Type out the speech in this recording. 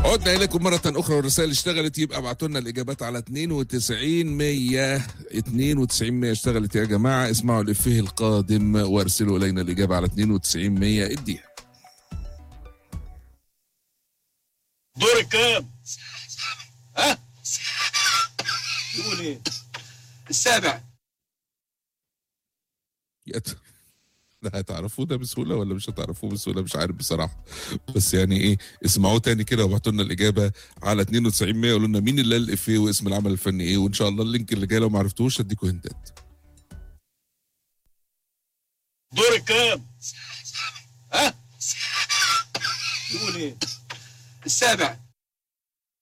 عدنا اليكم مره اخرى والرسائل اشتغلت يبقى ابعتوا لنا الاجابات على 92 100 92 100 اشتغلت يا جماعه اسمعوا الافيه القادم وارسلوا الينا الاجابه على 92 100 اديها دور الكام ها تقول ايه السابع يا ترى ده هتعرفوه ده بسهوله ولا مش هتعرفوه بسهوله مش عارف بصراحه بس يعني ايه اسمعوه تاني كده وابعتوا لنا الاجابه على 92 100 قولوا لنا مين اللي قال الافيه واسم العمل الفني ايه وان شاء الله اللينك اللي جاي لو ما عرفتوش هديكوا هنتات دور الكام ها تقول ايه السابع